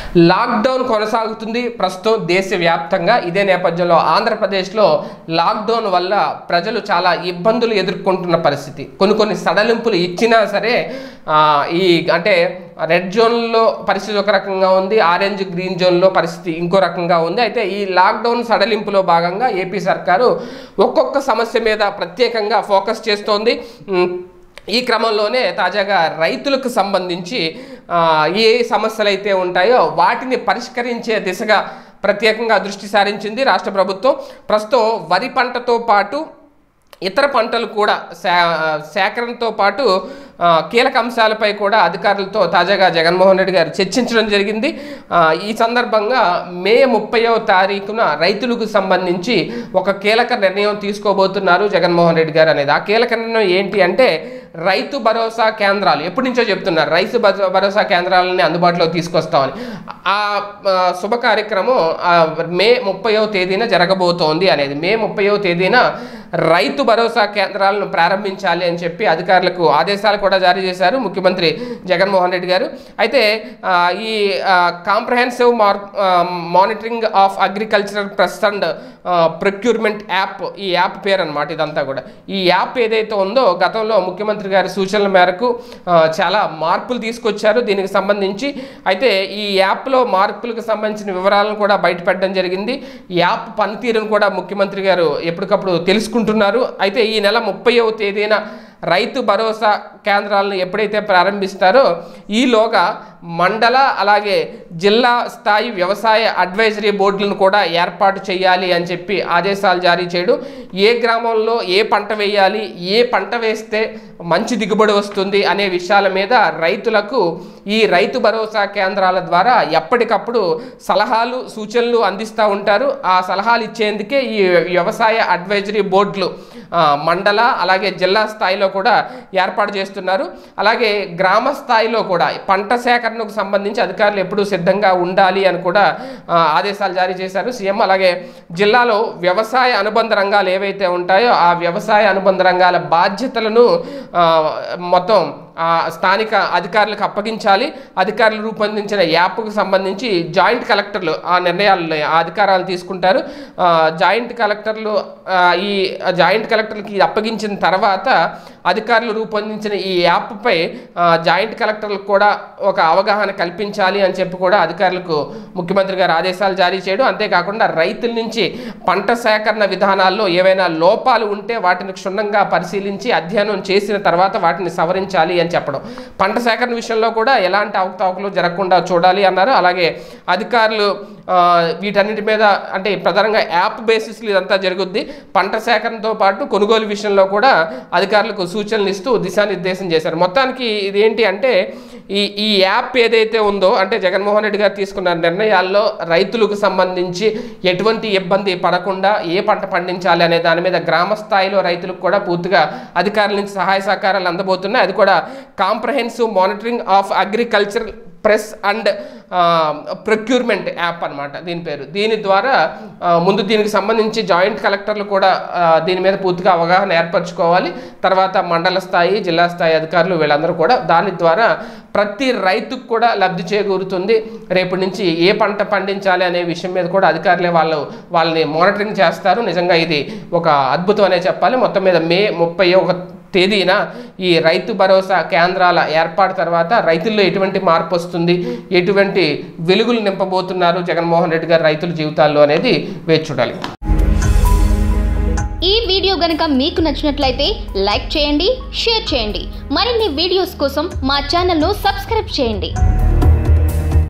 lockdown కొనసాగుతుంది ప్రస్తుతం దేశవ్యాప్తంగా ఇదే నేపథ్యంలో ఆంధ్రప్రదేశ్లో లాక్డౌన్ వల్ల ప్రజలు చాలా ఇబ్బందులు ఎదుర్కొంటున్న పరిస్థితి కొన్ని కొన్ని సడలింపులు ఇచ్చినా సరే ఆ, ఈ అంటే రెడ్ జోన్లో పరిస్థితి ఒక రకంగా ఉంది ఆరెంజ్ గ్రీన్ జోన్లో పరిస్థితి ఇంకో రకంగా ఉంది అయితే ఈ లాక్డౌన్ సడలింపులో భాగంగా ఏపీ సర్కారు ఒక్కొక్క సమస్య మీద ప్రత్యేకంగా ఫోకస్ చేస్తోంది ఉమ్, ఈ క్రమంలోనే తాజాగా రైతులకు సంబంధించి ఆ, ఏ సమస్యలు అయితే ఉంటాయో వాటిని పరిష్కరించే దిశగా ప్రత్యేకంగా దృష్టి సారించింది రాష్ట్ర ప్రభుత్వం ప్రస్తుతం వరి పంటతో పాటు ఇతర పంటలు కూడా సే సేకరణతో పాటు ఆ, కీలక అంశాలపై కూడా అధికారులతో తాజాగా జగన్మోహన్ రెడ్డి గారు చర్చించడం జరిగింది ఆ, ఈ సందర్భంగా మే ముప్పైవ తారీఖున రైతులకు సంబంధించి ఒక కీలక నిర్ణయం తీసుకోబోతున్నారు జగన్మోహన్ రెడ్డి గారు అనేది ఆ కీలక నిర్ణయం ఏంటి అంటే రైతు భరోసా కేంద్రాలు ఎప్పటి నుంచో చెప్తున్నారు రైతు భరో- భరోసా కేంద్రాలని అందుబాటులోకి తీసుకొస్తామని ఆ ఆ, శుభ కార్యక్రమం ఆ, మే ముప్పైవ తేదీన జరగబోతోంది అనేది మే ముప్పైవ తేదీన రైతు భరోసా కేంద్రాలను ప్రారంభించాలి అని చెప్పి అధికారులకు ఆదేశాలు కూడా జారీ చేశారు ముఖ్యమంత్రి జగన్మోహన్ రెడ్డి గారు అయితే ఆ, ఈ కాంప్రహెన్సివ్ మార్ monitoring of agricultural press and procurement app ఈ యాప్ పేరు అనమాట ఇదంతా కూడా ఈ యాప్ ఏదైతే ఉందో గతంలో ముఖ్యమంత్రి గారి సూచనల మేరకు ఆ, చాలా మార్పులు తీసుకొచ్చారు దీనికి సంబంధించి అయితే ఈ యాప్లో మార్పులకు సంబంధించిన వివరాలను కూడా బయటపెట్టడం జరిగింది ఈ యాప్ పనితీరును కూడా ముఖ్యమంత్రి గారు ఎప్పటికప్పుడు తెలుసుకుంటున్నారు అయితే ఈ నెల ముప్పైవ తేదీన రైతు భరోసా కేంద్రాలను ఎప్పుడైతే ప్రారంభిస్తారో ఈలోగా మండల అలాగే జిల్లా స్థాయి వ్యవసాయ అడ్వైజరీ బోర్డులను కూడా ఏర్పాటు చేయాలి అని చెప్పి ఆదేశాలు జారీ చేయడం ఏ గ్రామంలో ఏ పంట వేయాలి ఏ పంట వేస్తే మంచి దిగుబడి వస్తుంది అనే విషయాల మీద రైతులకు ఈ రైతు భరోసా కేంద్రాల ద్వారా ఎప్పటికప్పుడు సలహాలు సూచనలు అందిస్తూ ఉంటారు ఆ సలహాలు ఇచ్చేందుకే ఈ వ్యవసాయ అడ్వైజరీ బోర్డులు ఆ, మండల అలాగే జిల్లా స్థాయిలో కూడా ఏర్పాటు చేస్తున్నారు అలాగే గ్రామ స్థాయిలో కూడా పంట సేకరణకు సంబంధించి అధికారులు ఎప్పుడూ సిద్ధంగా ఉండాలి అని కూడా ఆ, ఆదేశాలు జారీ చేశారు సీఎం అలాగే జిల్లాలో వ్యవసాయ అనుబంధ రంగాలు ఏవైతే ఉంటాయో ఆ వ్యవసాయ అనుబంధ రంగాల బాధ్యతలను ఆ, మొత్తం ఆ స్థానిక అధికారులకు అప్పగించాలి అధికారులు రూపొందించిన యాప్కు సంబంధించి జాయింట్ కలెక్టర్లు ఆ నిర్ణయాలు ఆ అధికారాలు తీసుకుంటారు ఆ, జాయింట్ కలెక్టర్లు ఆ, ఈ జాయింట్ కలెక్టర్లకి ఇది అప్పగించిన తర్వాత అధికారులు రూపొందించిన ఈ యాప్పై ఆ, జాయింట్ కలెక్టర్లకు కూడా ఒక అవగాహన కల్పించాలి అని చెప్పి కూడా అధికారులకు ముఖ్యమంత్రి గారు ఆదేశాలు జారీ చేయడం అంతేకాకుండా రైతుల నుంచి పంట సేకరణ విధానాల్లో ఏవైనా లోపాలు ఉంటే వాటిని క్షుణ్ణంగా పరిశీలించి అధ్యయనం చేసిన తర్వాత వాటిని సవరించాలి అని చెప్పడం పంట సేకరణ విషయంలో కూడా ఎలాంటి అవకతవకలు జరగకుండా చూడాలి అన్నారు అలాగే అధికారులు ఆ, వీటన్నిటి మీద అంటే ప్రధానంగా యాప్ బేసిస్లో ఇదంతా జరుగుద్ది పంట సేకరణతో పాటు కొనుగోలు విషయంలో కూడా అధికారులకు సూచనలు ఇస్తూ దిశానిర్దేశం చేశారు మొత్తానికి ఇదేంటి అంటే ఈ ఈ యాప్ ఏదైతే ఉందో అంటే జగన్మోహన్ రెడ్డి గారు తీసుకున్న నిర్ణయాల్లో రైతులకు సంబంధించి ఎటువంటి ఇబ్బంది పడకుండా ఏ పంట పండించాలి అనే దాని మీద గ్రామ స్థాయిలో రైతులకు కూడా పూర్తిగా అధికారుల నుంచి సహాయ సహకారాలు అందబోతున్నాయి అది కూడా comprehensive monitoring of agriculture press and procurement app అన్నమాట దీని పేరు దీని ద్వారా ఆ, ముందు దీనికి సంబంధించి జాయింట్ కలెక్టర్లు కూడా ఆ, దీని మీద పూర్తిగా అవగాహన ఏర్పరచుకోవాలి తర్వాత మండల స్థాయి జిల్లా స్థాయి అధికారులు వీళ్ళందరూ కూడా దాని ద్వారా ప్రతి రైతుకు కూడా లబ్ధి చేకూరుతుంది రేపటి నుంచి ఏ పంట పండించాలి అనే విషయం మీద కూడా అధికారులే వాళ్ళు వాళ్ళని మానిటరింగ్ చేస్తారు నిజంగా ఇది ఒక అద్భుతం అనే చెప్పాలి మొత్తం మీద మే ముప్పై ఒక తేదీన ఈ రైతు భరోసా కేంద్రాల ఏర్పాటు తర్వాత రైతుల్లో ఎటువంటి మార్పు వస్తుంది ఎటువంటి వెలుగులు నింపబోతున్నారు జగన్మోహన్ రెడ్డి గారు రైతుల జీవితాల్లో అనేది వేచి చూడాలి ఈ వీడియో గనక మీకు నచ్చినట్లయితే లైక్ చేయండి షేర్ చేయండి మరిన్ని వీడియోస్ కోసం మా ఛానల్ను సబ్స్క్రైబ్ చేయండి